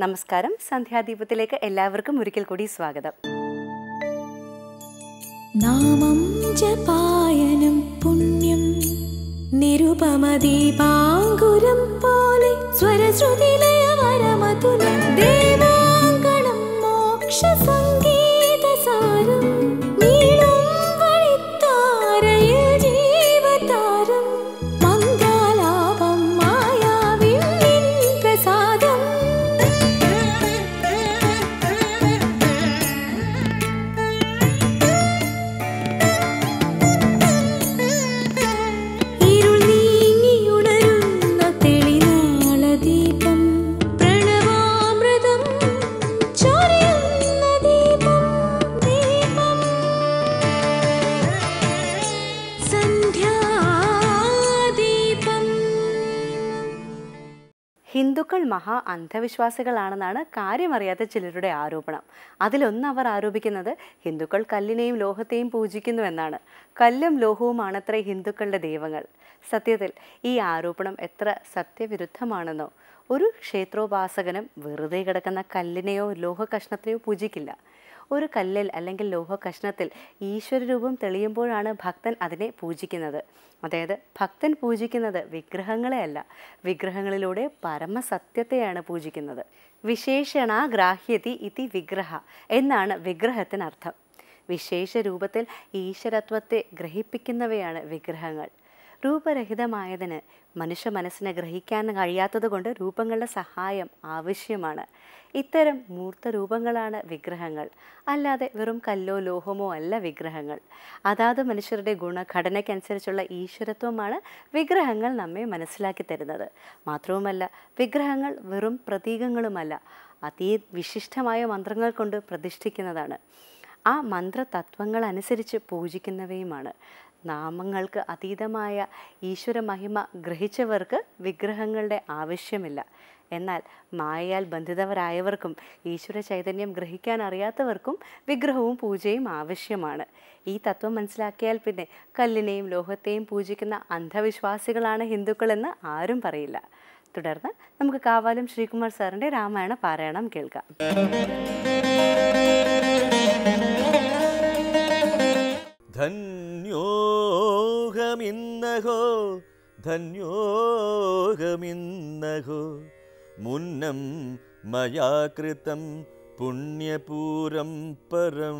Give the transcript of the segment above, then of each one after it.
നമസ്കാരം സന്ധ്യാദീപത്തിലേക്ക് എല്ലാവർക്കും ഒരിക്കൽ കൂടി സ്വാഗതം നാമം ജപായനം പുണ്യം നിരുപമദീപാങ്കുരം പോലെ സ്വരശ്രുതിലയവരമതുലം ദേവാങ്കണം മോക്ഷസംഗീതസാരം നീളും വഴിത്താരയിൽ ജീവതാരം മംഗലാപം മായാവിൻ നിൻ പ്രസാദം ഇരുൾ നീങ്ങിയുണരുന്ന തെളിനാളദീപം പ്രണവാമൃതം ചൊരിയുന്ന ദീപം ദീപം സന്ധ്യാദീപം ഹിന്ദുക്കൾ മഹാ അന്ധവിശ്വാസികളാണെന്നാണ് കാര്യമറിയാത്ത ചിലരുടെ ആരോപണം അതിലൊന്ന് അവർ ആരോപിക്കുന്നത് ഹിന്ദുക്കൾ കല്ലിനെയും ലോഹത്തെയും പൂജിക്കുന്നു എന്നാണ് കല്ലും ലോഹവുമാണത്രേ ഹിന്ദുക്കളുടെ ദൈവങ്ങൾ സത്യത്തിൽ ഈ ആരോപണം എത്ര സത്യവിരുദ്ധമാണെന്നോ ഒരു ക്ഷേത്രോപാസകനും വെറുതെ കിടക്കുന്ന കല്ലിനെയോ ലോഹ കഷ്ണത്തിനെയോ പൂജിക്കില്ല ഒരു കല്ലിൽ അല്ലെങ്കിൽ ലോഹ കഷ്ണത്തിൽ ഈശ്വരരൂപം തെളിയുമ്പോഴാണ് ഭക്തൻ അതിനെ പൂജിക്കുന്നത് അതായത് ഭക്തൻ പൂജിക്കുന്നത് വിഗ്രഹങ്ങളെ അല്ല വിഗ്രഹങ്ങളിലൂടെ പരമസത്യത്തെയാണ് പൂജിക്കുന്നത് വിശേഷണ ഗ്രാഹ്യതി ഇതി വിഗ്രഹ എന്നാണ് വിഗ്രഹത്തിനർത്ഥം വിശേഷ രൂപത്തിൽ ഈശ്വരത്വത്തെ ഗ്രഹിപ്പിക്കുന്നവയാണ് വിഗ്രഹങ്ങൾ രൂപരഹിതമായതിന് മനുഷ്യ മനസ്സിനെ ഗ്രഹിക്കാൻ കഴിയാത്തതുകൊണ്ട് രൂപങ്ങളുടെ സഹായം ആവശ്യമാണ് ഇത്തരം മൂർത്ത രൂപങ്ങളാണ് വിഗ്രഹങ്ങൾ അല്ലാതെ വെറും കല്ലോ ലോഹമോ അല്ല വിഗ്രഹങ്ങൾ അതാത് മനുഷ്യരുടെ ഗുണഘടനയ്ക്കനുസരിച്ചുള്ള ഈശ്വരത്വമാണ് വിഗ്രഹങ്ങൾ നമ്മെ മനസ്സിലാക്കി തരുന്നത് മാത്രവുമല്ല വിഗ്രഹങ്ങൾ വെറും പ്രതീകങ്ങളുമല്ല അതീ വിശിഷ്ടമായ മന്ത്രങ്ങൾ കൊണ്ട് പ്രതിഷ്ഠിക്കുന്നതാണ് ആ മന്ത്രതത്വങ്ങൾ അനുസരിച്ച് പൂജിക്കുന്നവയുമാണ് നാമങ്ങൾക്ക് അതീതമായ ഈശ്വര മഹിമ ഗ്രഹിച്ചവർക്ക് വിഗ്രഹങ്ങളുടെ ആവശ്യമില്ല എന്നാൽ മായയാൽ ബന്ധിതവരായവർക്കും ഈശ്വര ചൈതന്യം ഗ്രഹിക്കാൻ അറിയാത്തവർക്കും വിഗ്രഹവും പൂജയും ആവശ്യമാണ് ഈ തത്വം മനസ്സിലാക്കിയാൽ പിന്നെ കല്ലിനെയും ലോഹത്തെയും പൂജിക്കുന്ന അന്ധവിശ്വാസികളാണ് ഹിന്ദുക്കളെന്ന് ആരും പറയില്ല തുടർന്ന് നമുക്ക് കാവാലം ശ്രീകുമാർ സാറിൻ്റെ രാമായണ പാരായണം കേൾക്കാം ധന്യോഹമിന്നഹോ ധന്യോഹമിന്നഹോ മുന്നം മയാ കൃതം പുണ്യപൂരം പരം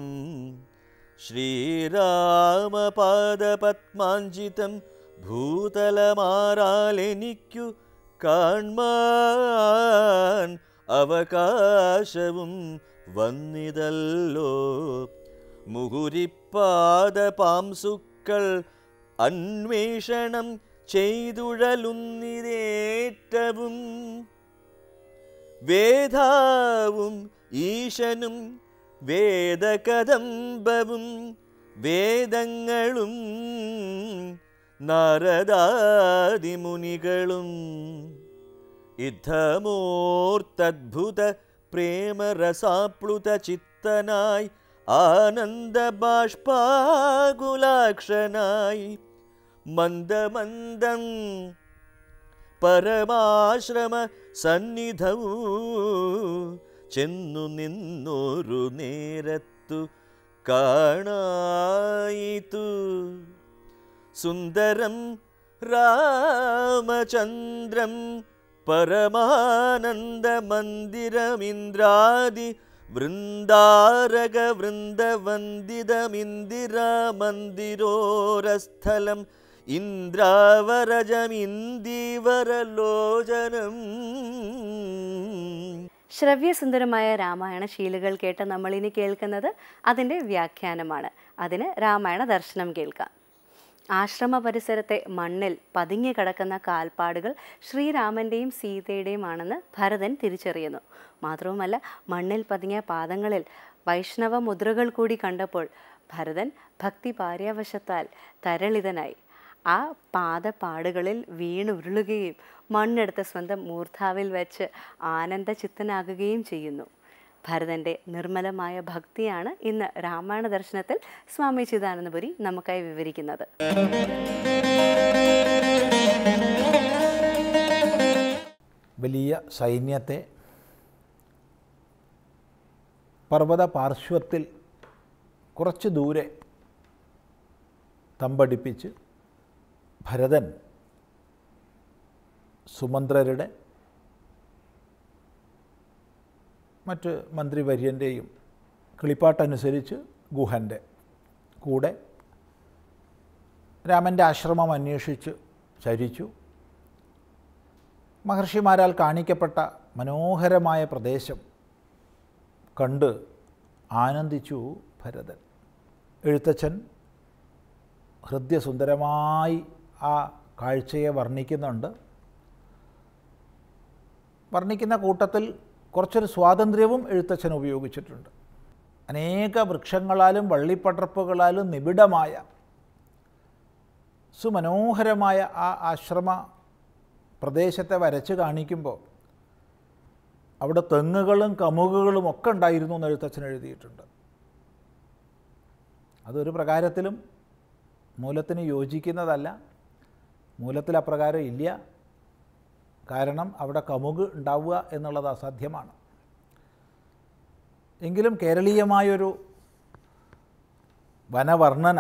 ശ്രീരാമപാദപത്മാഞ്ചിതം ഭൂതലമാറാലെനിക്കു കാൺമാൻ അവകാശവും വന്നിതല്ലോ മുഹുരിപ്പാദപാംസുക്കൾ അന്വേഷണം ചെയ്തുഴലുന്നിരേറ്റവും വേദാവും ഈശനും വേദകദംബവും വേദങ്ങളും നാരദാദിമുനികളും യുദ്ധമോർത്തദ്ഭുത പ്രേമരസാപ്ലുത ചിത്തനായി ആനന്ദ ബാഷ്പാകുലാക്ഷനായി മന്ദമന്ദം പരമാശ്രമ സന്നിധൗ ചെന്നു നിന്നൊരു നേരത്തു കാണായിതു സുന്ദരം രാമചന്ദ്രം പരമാനന്ദമന്ദിരമിന്ദ്രാദി വൃന്ദാരക വൃന്ദവന്ദിതമിന്ദിരാമന്ദിരോരസ്ഥലം ഇന്ദ്രാവരജമിന്ദീവരലോചനം ശ്രവ്യസുന്ദരമായ രാമായണ ശീലുകൾ കേട്ട നമ്മളിനി കേൾക്കുന്നത് അതിൻ്റെ വ്യാഖ്യാനമാണ് അതിന് രാമായണ ദർശനം കേൾക്കാം ആശ്രമ പരിസരത്തെ മണ്ണിൽ പതുങ്ങി കിടക്കുന്ന കാൽപ്പാടുകൾ ശ്രീരാമൻ്റെയും സീതയുടെയും ആണെന്ന് ഭരതൻ തിരിച്ചറിയുന്നു മാത്രവുമല്ല മണ്ണിൽ പതുങ്ങിയ പാദങ്ങളിൽ വൈഷ്ണവ മുദ്രകൾ കൂടി കണ്ടപ്പോൾ ഭരതൻ ഭക്തി പാര്യാവശത്താൽ തരളിതനായി ആ പാദപ്പാടുകളിൽ വീണുരുളുകയും മണ്ണെടുത്ത് സ്വന്തം മൂർധാവിൽ വെച്ച് ആനന്ദചിത്തനാകുകയും ചെയ്യുന്നു ഭരതൻ്റെ നിർമ്മലമായ ഭക്തിയാണ് ഇന്ന് രാമായണ ദർശനത്തിൽ സ്വാമി ചിദാനന്ദപുരി നമുക്കായി വിവരിക്കുന്നത് വലിയ സൈന്യത്തെ പർവ്വത പാർശ്വത്തിൽ കുറച്ച് ദൂരെ തമ്പടിപ്പിച്ച് ഭരതൻ സുമന്ത്രരുടെ മറ്റ് മന്ത്രിവര്യൻ്റെയും കിളിപ്പാട്ടനുസരിച്ച് ഗുഹൻ്റെ കൂടെ രാമൻ്റെ ആശ്രമം അന്വേഷിച്ച് ചരിച്ചു മഹർഷിമാരാൽ കാണിക്കപ്പെട്ട മനോഹരമായ പ്രദേശം കണ്ട് ആനന്ദിച്ചു ഭരതൻ എഴുത്തച്ഛൻ ഹൃദ്യസുന്ദരമായി ആ കാഴ്ചയെ വർണ്ണിക്കുന്നുണ്ട് വർണ്ണിക്കുന്ന കൂട്ടത്തിൽ കുറച്ചൊരു സ്വാതന്ത്ര്യവും എഴുത്തച്ഛൻ ഉപയോഗിച്ചിട്ടുണ്ട് അനേക വൃക്ഷങ്ങളാലും വള്ളിപ്പടർപ്പുകളാലും നിബിഡമായ സുമനോഹരമായ ആ ആശ്രമ പ്രദേശത്തെ വരച്ച് കാണിക്കുമ്പോൾ അവിടെ തെങ്ങുകളും കമുകുകളും ഒക്കെ ഉണ്ടായിരുന്നു എന്ന് എഴുത്തച്ഛൻ എഴുതിയിട്ടുണ്ട് അതൊരു പ്രകാരത്തിലും മൂലത്തിന് യോജിക്കുന്നതല്ല മൂലത്തിൽ അപ്രകാരം ഇല്ല കാരണം അവിടെ കമുക് ഉണ്ടാവുക എന്നുള്ളത് അസാധ്യമാണ് എങ്കിലും കേരളീയമായൊരു വനവർണ്ണന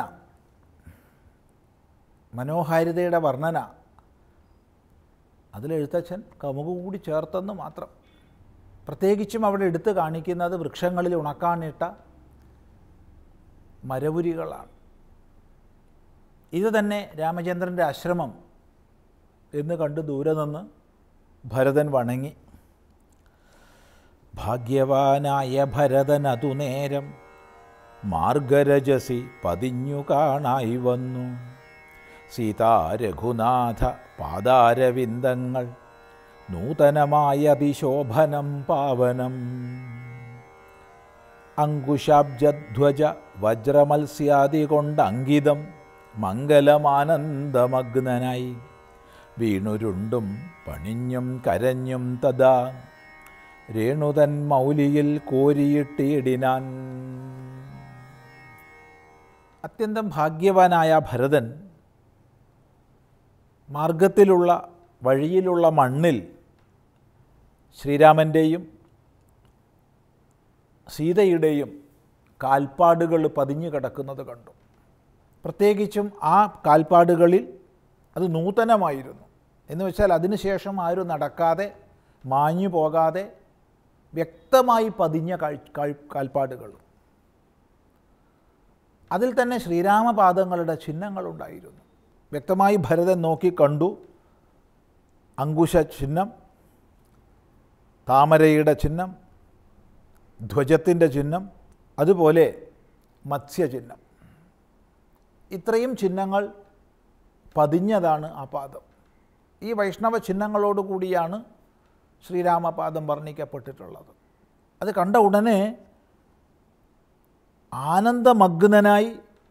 മനോഹാരിതയുടെ വർണ്ണന അതിലെഴുത്തച്ഛൻ കമുക് കൂടി ചേർത്തെന്ന് മാത്രം പ്രത്യേകിച്ചും അവിടെ എടുത്തു കാണിക്കുന്നത് വൃക്ഷങ്ങളിൽ ഉണക്കാനിട്ട മരവുരികളാണ് ഇത് തന്നെ രാമചന്ദ്രൻ്റെ ആശ്രമം എന്ന് കണ്ട് ദൂരെ നിന്ന് ഭരതൻ വണങ്ങി ഭാഗ്യവാനായ ഭരതൻ അതു നേരം മാർഗരജസി പതിഞ്ഞു കാണായി വന്നു സീതാരഘുനാഥ പാദാരവിന്ദങ്ങൾ നൂതനമായ അതിശോഭനം പാവനം അങ്കുശാബ്ജധ്വജ വജ്രമത്സ്യാദി കൊണ്ട് അങ്കിതം മംഗലമാനന്ദമഗ്നനായി വീണുരുണ്ടും പണിഞ്ഞും കരഞ്ഞും തഥാ രേണുതൻ മൗലിയിൽ കോരിയിട്ടിടിനാൻ അത്യന്തം ഭാഗ്യവാനായ ഭരതൻ മാർഗത്തിലുള്ള വഴിയിലുള്ള മണ്ണിൽ ശ്രീരാമൻ്റെയും സീതയുടെയും കാൽപ്പാടുകൾ പതിഞ്ഞു കിടക്കുന്നത് കണ്ടു പ്രത്യേകിച്ചും ആ കാൽപ്പാടുകളിൽ അത് നൂതനമായിരുന്നു എന്ന് വെച്ചാൽ അതിനുശേഷം ആരും നടക്കാതെ മാഞ്ഞു പോകാതെ വ്യക്തമായി പതിഞ്ഞ കാഴ്- കാഴ്- കാൽപ്പാടുകൾ അതിൽ തന്നെ ശ്രീരാമപാദങ്ങളുടെ ചിഹ്നങ്ങളുണ്ടായിരുന്നു വ്യക്തമായി ഭരതൻ നോക്കി കണ്ടു അങ്കുശ ചിഹ്നം താമരയുടെ ചിഹ്നം ധ്വജത്തിൻ്റെ ചിഹ്നം അതുപോലെ മത്സ്യചിഹ്നം ഇത്രയും ചിഹ്നങ്ങൾ പതിഞ്ഞതാണ് ആ പാദം ഈ വൈഷ്ണവ ചിഹ്നങ്ങളോടുകൂടിയാണ് ശ്രീരാമപാദം വർണ്ണിക്കപ്പെട്ടിട്ടുള്ളത് അത് കണ്ട ഉടനെ ആനന്ദമഗ്നനായി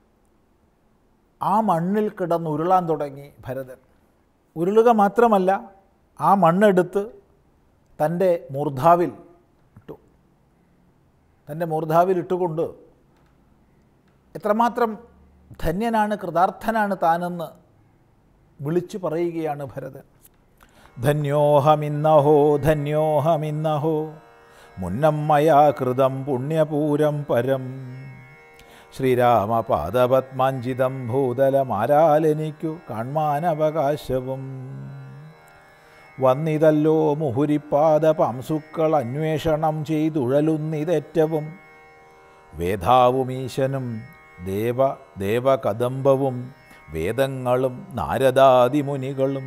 ആ മണ്ണിൽ കിടന്നുരുളാൻ തുടങ്ങി ഭരതൻ ഉരുളുക മാത്രമല്ല ആ മണ്ണെടുത്ത് തൻ്റെ മൂർധാവിൽ ഇട്ടു തൻ്റെ മൂർധാവിൽ ഇട്ടുകൊണ്ട് എത്രമാത്രം ധന്യനാണ് കൃതാർത്ഥനാണ് താനെന്ന് വിളിച്ചു പറയുകയാണ് ഭരതൻ ധന്യോഹമിന്നഹോ ധന്യോഹമിന്നഹോ മുന്നം മയാ കൃതം പുണ്യപൂരം പരം ശ്രീരാമപാദപത്മാഞ്ചിതം ഭൂതലമാരാലെനിക്കു കാൺമാനവകാശവും വന്നിതല്ലോ മുഹുരിപ്പാദ പാംസുക്കൾ അന്വേഷണം ചെയ്തുഴലുന്നിതേറ്റവും വേദാവുമീശനും ദേവ ദേവകദംബവും വേദങ്ങളും നാരദാദിമുനികളും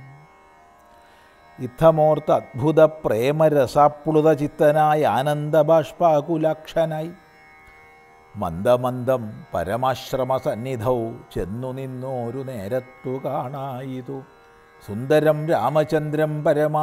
ഇത്തമോർത്ത് അദ്ഭുത പ്രേമരസാപ്ലുത ചിത്തനായി ആനന്ദബാഷ്പാകുലാക്ഷനായി മന്ദമന്ദം പരമാശ്രമ സന്നിധൗ ചെന്നു നിന്നോരു നേരത്തു കാണായിതു സുന്ദരം രാമചന്ദ്രം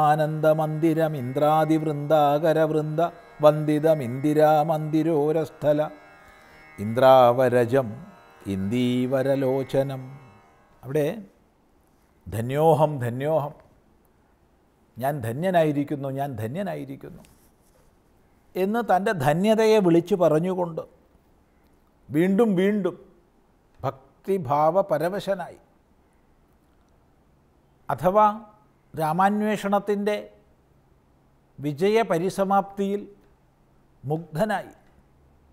പരമാനന്ദമന്ദിരമിന്ദ്രാദിവൃന്ദാകരവൃന്ദ വന്ദിതമിന്ദിരാമന്ദിരോരസ്ഥല ഇന്ദ്രാവരജം ഇന്ദീവരലോചനം അവിടെ ധന്യോഹം ധന്യോഹം ഞാൻ ധന്യനായിരിക്കുന്നു ഞാൻ ധന്യനായിരിക്കുന്നു എന്ന് തൻ്റെ ധന്യതയെ വിളിച്ചു പറഞ്ഞുകൊണ്ട് വീണ്ടും വീണ്ടും ഭക്തിഭാവ പരവശനായി അഥവാ രാമാന്വേഷണത്തിൻ്റെ വിജയപരിസമാപ്തിയിൽ മുഗ്ധനായി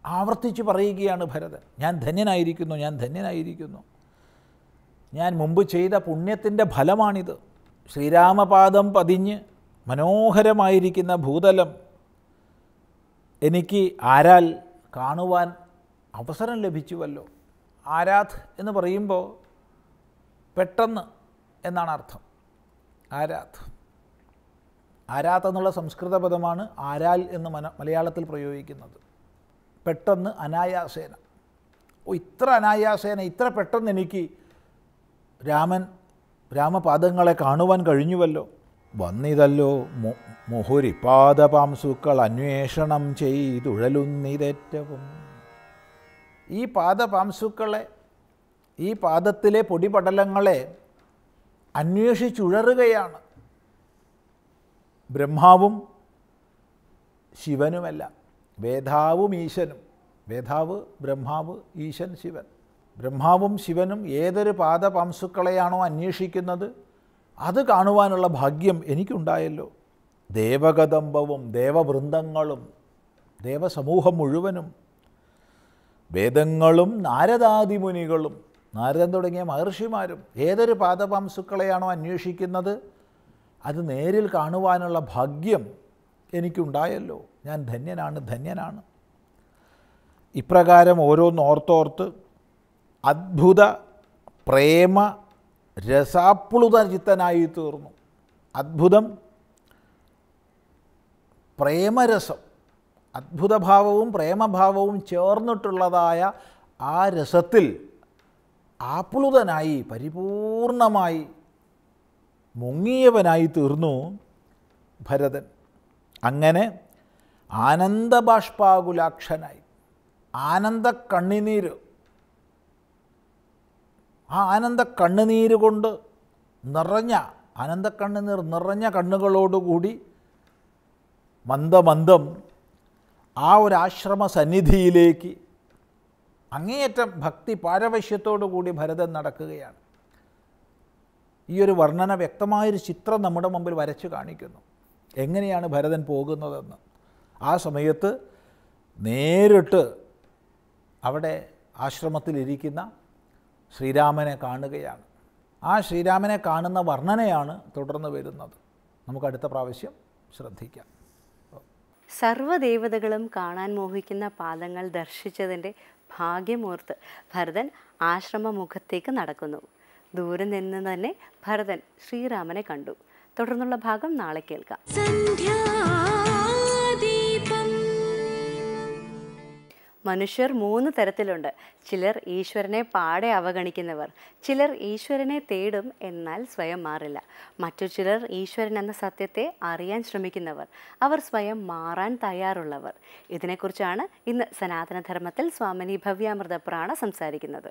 ആവർത്തിച്ച് പറയുകയാണ് ഭരതൻ ഞാൻ ധന്യനായിരിക്കുന്നു ഞാൻ ധന്യനായിരിക്കുന്നു ഞാൻ മുമ്പ് ചെയ്ത പുണ്യത്തിൻ്റെ ഫലമാണിത് ശ്രീരാമപാദം പതിഞ്ഞ് മനോഹരമായിരിക്കുന്ന ഭൂതലം എനിക്ക് ആരാൽ കാണുവാൻ അവസരം ലഭിച്ചുവല്ലോ ആരാധ് എന്ന് പറയുമ്പോൾ പെട്ടെന്ന് എന്നാണ് അർത്ഥം ആരാധ് ആരാത്ത് എന്നുള്ള സംസ്കൃത പദമാണ് ആരാൽ എന്ന് മന മലയാളത്തിൽ പ്രയോഗിക്കുന്നത് പെട്ടെന്ന് അനായാസേന ഓ ഇത്ര അനായാസേന ഇത്ര പെട്ടെന്ന് എനിക്ക് രാമൻ രാമപാദങ്ങളെ കാണുവാൻ കഴിഞ്ഞുവല്ലോ വന്നിതല്ലോ മു- മുഹുരിപാദപാംസുക്കൾ അന്വേഷണം ചെയ്തുഴലുന്നിതേറ്റവും ഈ പാദപാംസുക്കളെ ഈ പാദത്തിലെ പൊടിപടലങ്ങളെ അന്വേഷിച്ചുഴറുകയാണ് ബ്രഹ്മാവും ശിവനുമല്ല വേദാവും ഈശനും വേദാവ് ബ്രഹ്മാവ് ഈശൻ ശിവൻ ബ്രഹ്മാവും ശിവനും ഏതൊരു പാദപാംസുക്കളെയാണോ അന്വേഷിക്കുന്നത് അത് കാണുവാനുള്ള ഭാഗ്യം എനിക്കുണ്ടായല്ലോ ദേവകദമ്പവും ദേവവൃന്ദങ്ങളും ദേവസമൂഹം മുഴുവനും വേദങ്ങളും നാരദാദിമുനികളും നാരദൻ തുടങ്ങിയ മഹർഷിമാരും ഏതൊരു പാദപാംസുക്കളെയാണോ അന്വേഷിക്കുന്നത് അത് നേരിൽ കാണുവാനുള്ള ഭാഗ്യം എനിക്കുണ്ടായല്ലോ ഞാൻ ധന്യനാണ് ധന്യനാണ് ഇപ്രകാരം ഓരോന്ന് ഓർത്തോർത്ത് അദ്ഭുത പ്രേമ രസാപ്ലുത ചിത്തനായി തീർന്നു അദ്ഭുതം പ്രേമരസം അദ്ഭുതഭാവവും പ്രേമഭാവവും ചേർന്നിട്ടുള്ളതായ ആ രസത്തിൽ ആപ്ലുതനായി പരിപൂർണമായി മുങ്ങിയവനായി തീർന്നു ഭരതൻ അങ്ങനെ ആനന്ദബാഷ്പാകുലാക്ഷനായി ആനന്ദ കണ്ണിനീര് ആ ആനന്ദ കണ്ണുനീര് കൊണ്ട് നിറഞ്ഞ ആനന്ദ കണ്ണുനീർ നിറഞ്ഞ കണ്ണുകളോടുകൂടി മന്ദമന്ദം ആ ഒരു ആശ്രമ സന്നിധിയിലേക്ക് അങ്ങേയറ്റം ഭക്തി പാരവശ്യത്തോടു കൂടി ഭരതൻ നടക്കുകയാണ് ഈ ഒരു വർണ്ണന വ്യക്തമായൊരു ചിത്രം നമ്മുടെ മുമ്പിൽ വരച്ചു കാണിക്കുന്നു എങ്ങനെയാണ് ഭരതൻ പോകുന്നതെന്ന് ആ സമയത്ത് നേരിട്ട് അവിടെ ആശ്രമത്തിലിരിക്കുന്ന ശ്രീരാമനെ കാണുകയാണ് ആ ശ്രീരാമനെ കാണുന്ന വർണ്ണനയാണ് തുടർന്ന് വരുന്നത് നമുക്ക് അടുത്ത പ്രാവശ്യം ശ്രദ്ധിക്കാം സർവ്വദേവതകളും കാണാൻ മോഹിക്കുന്ന പാദങ്ങൾ ദർശിച്ചതിൻ്റെ ഭാഗ്യമോർത്ത് ഭരതൻ ആശ്രമമുഖത്തേക്ക് നടക്കുന്നു ദൂരെ നിന്ന് തന്നെ ഭരതൻ ശ്രീരാമനെ കണ്ടു തുടർന്നുള്ള ഭാഗം നാളെ കേൾക്കാം സന്ധ്യാദീപം മനുഷ്യർ മൂന്ന് തരത്തിലുണ്ട് ചിലർ ഈശ്വരനെ പാടെ അവഗണിക്കുന്നവർ ചിലർ ഈശ്വരനെ തേടും എന്നാൽ സ്വയം മാറില്ല മറ്റു ചിലർ ഈശ്വരൻ എന്ന സത്യത്തെ അറിയാൻ ശ്രമിക്കുന്നവർ അവർ സ്വയം മാറാൻ തയ്യാറുള്ളവർ ഇതിനെക്കുറിച്ചാണ് ഇന്ന് സനാതനധർമ്മത്തിൽ സ്വാമിനി ഭവ്യാമൃത പ്രാണ സംസാരിക്കുന്നത്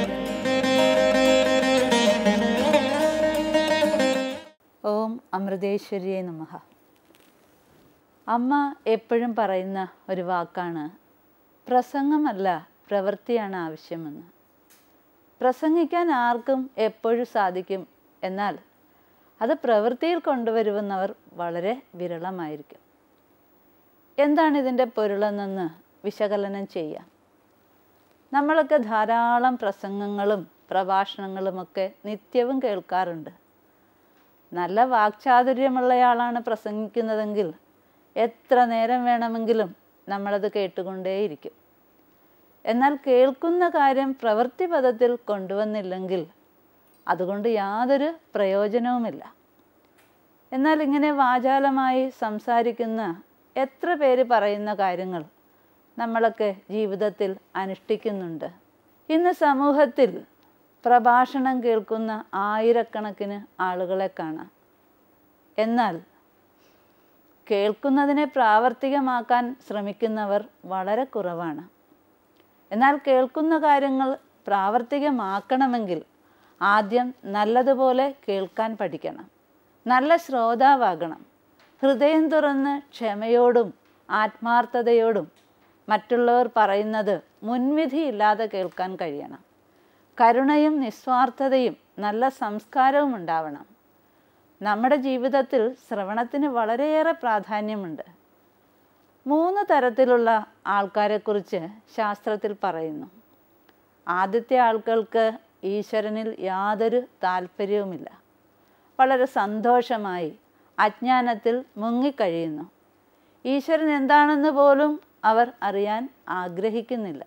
ഓം അമൃതേശ്വരിയെ നമഃ അമ്മ എപ്പോഴും പറയുന്ന ഒരു വാക്കാണ് പ്രസംഗമല്ല പ്രവൃത്തിയാണ് ആവശ്യമെന്ന് പ്രസംഗിക്കാൻ ആർക്കും എപ്പോഴും സാധിക്കും എന്നാൽ അത് പ്രവൃത്തിയിൽ കൊണ്ടുവരുന്നവർ വളരെ വിരളമായിരിക്കും എന്താണ് ഇതിൻ്റെ പൊരുളെന്നൊന്ന് വിശകലനം ചെയ്യാം നമ്മളൊക്കെ ധാരാളം പ്രസംഗങ്ങളും പ്രഭാഷണങ്ങളുമൊക്കെ നിത്യവും കേൾക്കാറുണ്ട് നല്ല വാക്ചാതുര്യമുള്ളയാളാണ് പ്രസംഗിക്കുന്നതെങ്കിൽ എത്ര നേരം വേണമെങ്കിലും നമ്മളത് കേട്ടുകൊണ്ടേയിരിക്കും എന്നാൽ കേൾക്കുന്ന കാര്യം പ്രവൃത്തി പദത്തിൽ കൊണ്ടുവന്നില്ലെങ്കിൽ അതുകൊണ്ട് യാതൊരു പ്രയോജനവുമില്ല എന്നാൽ ഇങ്ങനെ വാചാലമായി സംസാരിക്കുന്ന എത്ര പേര് പറയുന്ന കാര്യങ്ങൾ നമ്മളൊക്കെ ജീവിതത്തിൽ അനുഷ്ഠിക്കുന്നുണ്ട് ഇന്ന് സമൂഹത്തിൽ പ്രഭാഷണം കേൾക്കുന്ന ആയിരക്കണക്കിന് ആളുകളെ കാണാം എന്നാൽ കേൾക്കുന്നതിനെ പ്രാവർത്തികമാക്കാൻ ശ്രമിക്കുന്നവർ വളരെ കുറവാണ് എന്നാൽ കേൾക്കുന്ന കാര്യങ്ങൾ പ്രാവർത്തികമാക്കണമെങ്കിൽ ആദ്യം നല്ലതുപോലെ കേൾക്കാൻ പഠിക്കണം നല്ല ശ്രോതാവാകണം ഹൃദയം തുറന്ന് ക്ഷമയോടും ആത്മാർത്ഥതയോടും മറ്റുള്ളവർ പറയുന്നത് മുൻവിധിയില്ലാതെ കേൾക്കാൻ കഴിയണം കരുണയും നിസ്വാർത്ഥതയും നല്ല സംസ്കാരവും ഉണ്ടാവണം നമ്മുടെ ജീവിതത്തിൽ ശ്രവണത്തിന് വളരെയേറെ പ്രാധാന്യമുണ്ട് മൂന്ന് തരത്തിലുള്ള ആൾക്കാരെക്കുറിച്ച് ശാസ്ത്രത്തിൽ പറയുന്നു ആദ്യത്തെ ആൾക്കൾക്ക് ഈശ്വരനിൽ യാതൊരു താല്പര്യവുമില്ല വളരെ സന്തോഷമായി അജ്ഞാനത്തിൽ മുങ്ങിക്കഴിയുന്നു ഈശ്വരൻ എന്താണെന്ന് പോലും അവർ അറിയാൻ ആഗ്രഹിക്കുന്നില്ല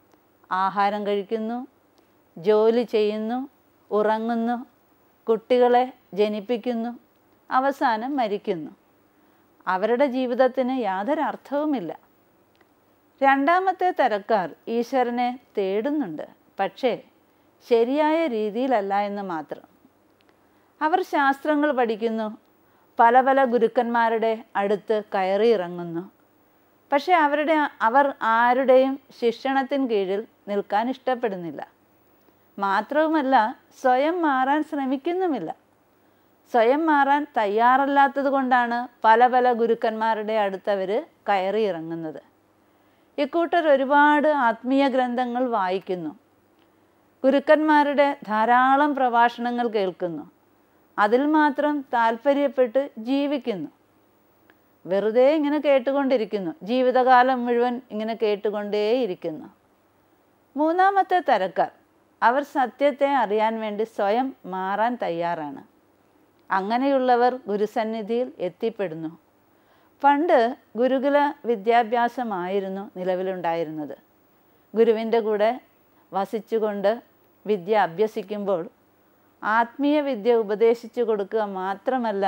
ആഹാരം കഴിക്കുന്നു ജോലി ചെയ്യുന്നു ഉറങ്ങുന്നു കുട്ടികളെ ജനിപ്പിക്കുന്നു അവസാനം മരിക്കുന്നു അവരുടെ ജീവിതത്തിന് യാതൊരു അർത്ഥവുമില്ല രണ്ടാമത്തെ തരക്കാർ ഈശ്വരനെ തേടുന്നുണ്ട് പക്ഷേ ശരിയായ രീതിയിലല്ല എന്ന് മാത്രം അവർ ശാസ്ത്രങ്ങൾ പഠിക്കുന്നു പല പല ഗുരുക്കന്മാരുടെ അടുത്ത് കയറി ഇറങ്ങുന്നു പക്ഷേ അവരുടെ അവർ ആരുടെയും ശിക്ഷണത്തിന് കീഴിൽ നിൽക്കാൻ ഇഷ്ടപ്പെടുന്നില്ല മാത്രവുമല്ല സ്വയം മാറാൻ ശ്രമിക്കുന്നുമില്ല സ്വയം മാറാൻ തയ്യാറല്ലാത്തത് കൊണ്ടാണ് പല പല ഗുരുക്കന്മാരുടെ അടുത്തവർ കയറി ഇറങ്ങുന്നത് ഇക്കൂട്ടർ ഒരുപാട് ആത്മീയ ഗ്രന്ഥങ്ങൾ വായിക്കുന്നു ഗുരുക്കന്മാരുടെ ധാരാളം പ്രഭാഷണങ്ങൾ കേൾക്കുന്നു അതിൽ മാത്രം താല്പര്യപ്പെട്ട് ജീവിക്കുന്നു വെറുതെ ഇങ്ങനെ കേട്ടുകൊണ്ടിരിക്കുന്നു ജീവിതകാലം മുഴുവൻ ഇങ്ങനെ കേട്ടുകൊണ്ടേയിരിക്കുന്നു മൂന്നാമത്തെ തരക്കാർ അവർ സത്യത്തെ അറിയാൻ വേണ്ടി സ്വയം മാറാൻ തയ്യാറാണ് അങ്ങനെയുള്ളവർ ഗുരുസന്നിധിയിൽ എത്തിപ്പെടുന്നു പണ്ട് ഗുരുകുല വിദ്യാഭ്യാസമായിരുന്നു നിലവിലുണ്ടായിരുന്നത് ഗുരുവിൻ്റെ കൂടെ വസിച്ചുകൊണ്ട് വിദ്യ അഭ്യസിക്കുമ്പോൾ ആത്മീയ വിദ്യ ഉപദേശിച്ചു കൊടുക്കുക മാത്രമല്ല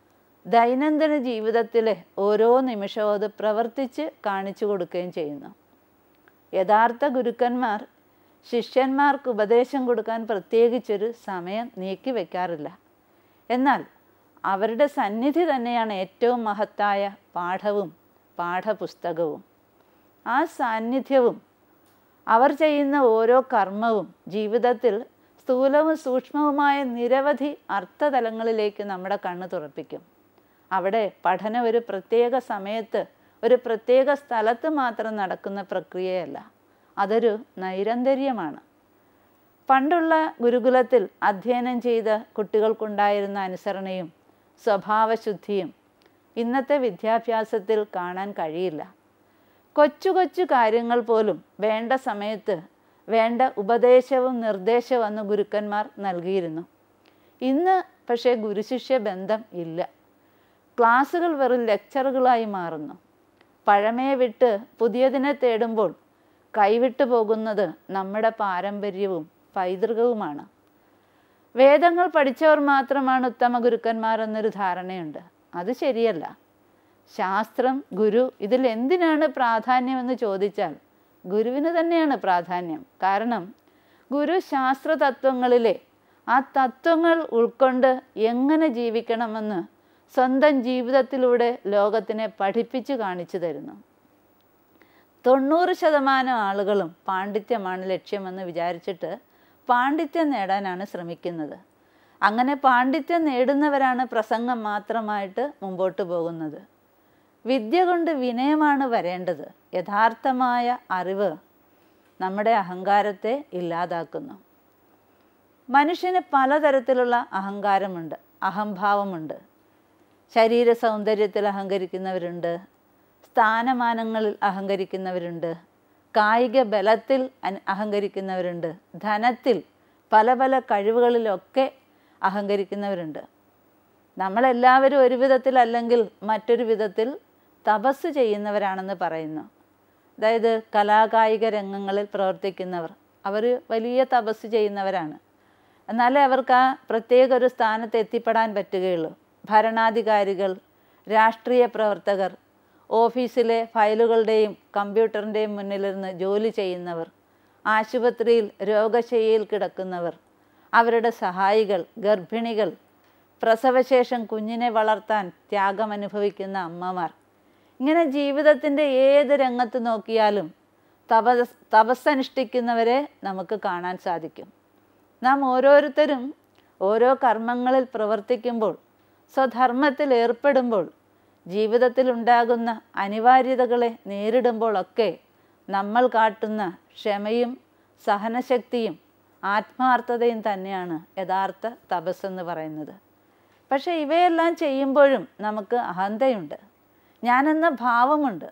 ദൈനംദിന ജീവിതത്തിലെ ഓരോ നിമിഷവും അത് പ്രവർത്തിച്ച് കാണിച്ചു കൊടുക്കുകയും ചെയ്യുന്നു യഥാർത്ഥ ഗുരുക്കന്മാർ ശിഷ്യന്മാർക്ക് ഉപദേശം കൊടുക്കാൻ പ്രത്യേകിച്ചൊരു സമയം നീക്കി വയ്ക്കാറില്ല എന്നാൽ അവരുടെ സന്നിധി തന്നെയാണ് ഏറ്റവും മഹത്തായ പാഠവും പാഠപുസ്തകവും ആ സാന്നിധ്യവും അവർ ചെയ്യുന്ന ഓരോ കർമ്മവും ജീവിതത്തിൽ സ്ഥൂലവും സൂക്ഷ്മവുമായ നിരവധി അർത്ഥതലങ്ങളിലേക്ക് നമ്മുടെ കണ്ണ് തുറപ്പിക്കും അവിടെ പഠനം ഒരു പ്രത്യേക സമയത്ത് ഒരു പ്രത്യേക സ്ഥലത്ത് മാത്രം നടക്കുന്ന പ്രക്രിയയല്ല അതൊരു നൈരന്തര്യമാണ് പണ്ടുള്ള ഗുരുകുലത്തിൽ അധ്യയനം ചെയ്ത കുട്ടികൾക്കുണ്ടായിരുന്ന അനുസരണയും സ്വഭാവശുദ്ധിയും ഇന്നത്തെ വിദ്യാഭ്യാസത്തിൽ കാണാൻ കഴിയില്ല കൊച്ചു കൊച്ചു കാര്യങ്ങൾ പോലും വേണ്ട സമയത്ത് വേണ്ട ഉപദേശവും നിർദ്ദേശവും അന്ന് ഗുരുക്കന്മാർ നൽകിയിരുന്നു ഇന്ന് പക്ഷേ ഗുരുശിഷ്യ ബന്ധം ഇല്ല ക്ലാസ്സുകൾ വെറും ലെക്ചറുകളായി മാറുന്നു പഴമയെ വിട്ട് പുതിയതിനെ തേടുമ്പോൾ കൈവിട്ടു പോകുന്നത് നമ്മുടെ പാരമ്പര്യവും പൈതൃകവുമാണ് വേദങ്ങൾ പഠിച്ചവർ മാത്രമാണ് ഉത്തമ ഗുരുക്കന്മാർ എന്നൊരു ധാരണയുണ്ട് അത് ശരിയല്ല ശാസ്ത്രം ഗുരു ഇതിൽ എന്തിനാണ് പ്രാധാന്യമെന്ന് ചോദിച്ചാൽ ഗുരുവിന് തന്നെയാണ് പ്രാധാന്യം കാരണം ഗുരു ശാസ്ത്ര തത്വങ്ങളിലെ ആ തത്വങ്ങൾ ഉൾക്കൊണ്ട് എങ്ങനെ ജീവിക്കണമെന്ന് സ്വന്തം ജീവിതത്തിലൂടെ ലോകത്തിനെ പഠിപ്പിച്ചു കാണിച്ചു തരുന്നു തൊണ്ണൂറ് ശതമാനം ആളുകളും പാണ്ഡിത്യമാണ് ലക്ഷ്യമെന്ന് വിചാരിച്ചിട്ട് പാണ്ഡിത്യം നേടാനാണ് ശ്രമിക്കുന്നത് അങ്ങനെ പാണ്ഡിത്യം നേടുന്നവരാണ് പ്രസംഗം മാത്രമായിട്ട് മുമ്പോട്ട് പോകുന്നത് വിദ്യ കൊണ്ട് വിനയമാണ് വരേണ്ടത് യഥാർത്ഥമായ അറിവ് നമ്മുടെ അഹങ്കാരത്തെ ഇല്ലാതാക്കുന്നു മനുഷ്യന് പലതരത്തിലുള്ള അഹങ്കാരമുണ്ട് അഹംഭാവമുണ്ട് ശരീര സൗന്ദര്യത്തിൽ അഹങ്കരിക്കുന്നവരുണ്ട് സ്ഥാനമാനങ്ങളിൽ അഹങ്കരിക്കുന്നവരുണ്ട് കായിക ബലത്തിൽ അൻ- അഹങ്കരിക്കുന്നവരുണ്ട് ധനത്തിൽ പല പല കഴിവുകളിലൊക്കെ അഹങ്കരിക്കുന്നവരുണ്ട് നമ്മളെല്ലാവരും ഒരു വിധത്തിലല്ലെങ്കിൽ മറ്റൊരു വിധത്തിൽ തപസ് ചെയ്യുന്നവരാണെന്ന് പറയുന്നു അതായത് കലാകായിക രംഗങ്ങളിൽ പ്രവർത്തിക്കുന്നവർ അവർ വലിയ തപസ് ചെയ്യുന്നവരാണ് എന്നാലേ അവർക്ക് ആ പ്രത്യേക ഒരു സ്ഥാനത്ത് എത്തിപ്പെടാൻ പറ്റുകയുള്ളൂ ഭരണാധികാരികൾ രാഷ്ട്രീയ പ്രവർത്തകർ ഓഫീസിലെ ഫയലുകളുടെയും കമ്പ്യൂട്ടറിൻ്റെയും മുന്നിലിരുന്ന് ജോലി ചെയ്യുന്നവർ ആശുപത്രിയിൽ രോഗശയ്യയിൽ കിടക്കുന്നവർ അവരുടെ സഹായികൾ ഗർഭിണികൾ പ്രസവശേഷം കുഞ്ഞിനെ വളർത്താൻ ത്യാഗമനുഭവിക്കുന്ന അമ്മമാർ ഇങ്ങനെ ജീവിതത്തിൻ്റെ ഏത് രംഗത്ത് നോക്കിയാലും തപസ് തപസ്സനുഷ്ഠിക്കുന്നവരെ നമുക്ക് കാണാൻ സാധിക്കും നാം ഓരോരുത്തരും ഓരോ കർമ്മങ്ങളിൽ പ്രവർത്തിക്കുമ്പോൾ സ്വധർമ്മത്തിൽ ഏർപ്പെടുമ്പോൾ ജീവിതത്തിൽ ഉണ്ടാകുന്ന അനിവാര്യതകളെ നേരിടുമ്പോഴൊക്കെ നമ്മൾ കാട്ടുന്ന ക്ഷമയും സഹനശക്തിയും ആത്മാർത്ഥതയും തന്നെയാണ് യഥാർത്ഥ തപസ്സെന്ന് പറയുന്നത് പക്ഷേ ഇവയെല്ലാം ചെയ്യുമ്പോഴും നമുക്ക് അഹന്തയുണ്ട് ഞാനെന്ന ഭാവമുണ്ട്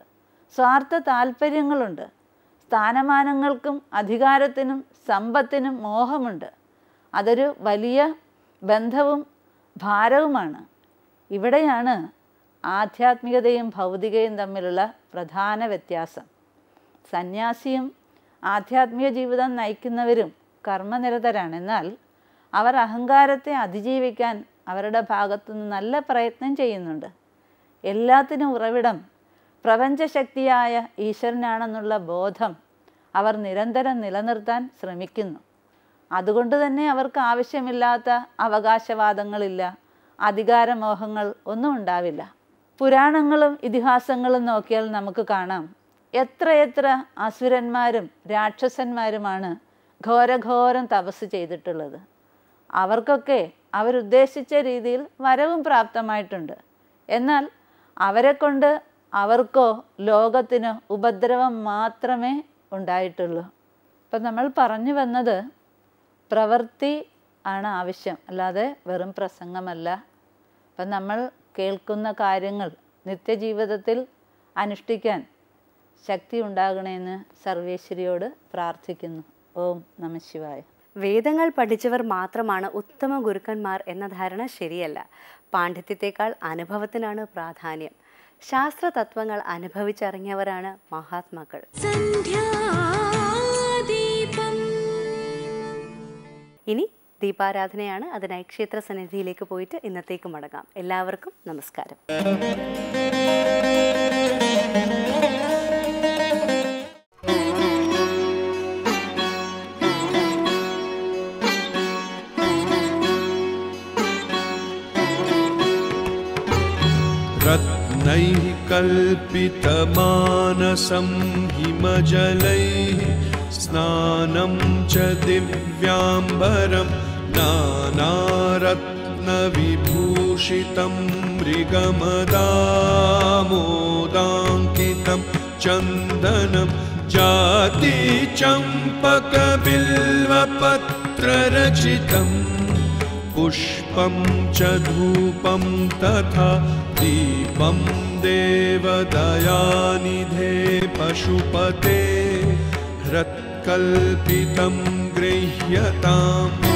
സ്വാർത്ഥ താല്പര്യങ്ങളുണ്ട് സ്ഥാനമാനങ്ങൾക്കും അധികാരത്തിനും സമ്പത്തിനും മോഹമുണ്ട് അതൊരു വലിയ ബന്ധവും ഭാരവുമാണ് ഇവിടെയാണ് ആധ്യാത്മികതയും ഭൗതികയും തമ്മിലുള്ള പ്രധാന വ്യത്യാസം സന്യാസിയും ആധ്യാത്മിക ജീവിതം നയിക്കുന്നവരും കർമ്മനിരതരാണ് എന്നാൽ അവർ അഹങ്കാരത്തെ അതിജീവിക്കാൻ അവരുടെ ഭാഗത്തുനിന്ന് നല്ല പ്രയത്നം ചെയ്യുന്നുണ്ട് എല്ലാത്തിനും ഉറവിടം പ്രപഞ്ചശക്തിയായ ഈശ്വരനാണെന്നുള്ള ബോധം അവർ നിരന്തരം നിലനിർത്താൻ ശ്രമിക്കുന്നു അതുകൊണ്ട് തന്നെ അവർക്ക് ആവശ്യമില്ലാത്ത അവകാശവാദങ്ങളില്ല അധികാരമോഹങ്ങൾ ഒന്നും ഉണ്ടാവില്ല പുരാണങ്ങളും ഇതിഹാസങ്ങളും നോക്കിയാൽ നമുക്ക് കാണാം എത്രയെത്ര അസുരന്മാരും രാക്ഷസന്മാരുമാണ് ഘോരഘോരം തപസ് ചെയ്തിട്ടുള്ളത് അവർക്കൊക്കെ അവരുദ്ദേശിച്ച രീതിയിൽ വരവും പ്രാപ്തമായിട്ടുണ്ട് എന്നാൽ അവരെ കൊണ്ട് അവർക്കോ ലോകത്തിനോ ഉപദ്രവം മാത്രമേ ഉണ്ടായിട്ടുള്ളൂ ഇപ്പം നമ്മൾ പറഞ്ഞു വന്നത് പ്രവൃത്തി ആണ് ആവശ്യം അല്ലാതെ വെറും പ്രസംഗമല്ല അപ്പം നമ്മൾ കേൾക്കുന്ന കാര്യങ്ങൾ നിത്യജീവിതത്തിൽ അനുഷ്ഠിക്കാൻ ശക്തി ഉണ്ടാകണമെന്ന് സർവേശ്വരിയോട് പ്രാർത്ഥിക്കുന്നു ഓം നമ ശിവായ വേദങ്ങൾ പഠിച്ചവർ മാത്രമാണ് ഉത്തമ ഗുരുക്കന്മാർ എന്ന ധാരണ ശരിയല്ല പാണ്ഡിത്യത്തെക്കാൾ അനുഭവത്തിനാണ് പ്രാധാന്യം ശാസ്ത്ര തത്വങ്ങൾ അനുഭവിച്ചറിഞ്ഞവരാണ് മഹാത്മാക്കൾ സന്ധ്യാദീപം ഇനി ദീപാരാധനയാണ് അതിനായി ക്ഷേത്ര സന്നിധിയിലേക്ക് പോയിട്ട് ഇന്നത്തേക്ക് മടങ്ങാം എല്ലാവർക്കും നമസ്കാരം रत्नैः कल्पितमानसं हिमजलैः स्नानं च दिव्याम्बरं नानारत्नविभूषितं मृगमदामोदाङ्कितं चन्दनं जातिचम्पकबिल्वपत्ररचितम् पुष्पं च धूपं तथा दीपं देवदयानिधे पशुपते हृत्कल्पितं गृह्यताम्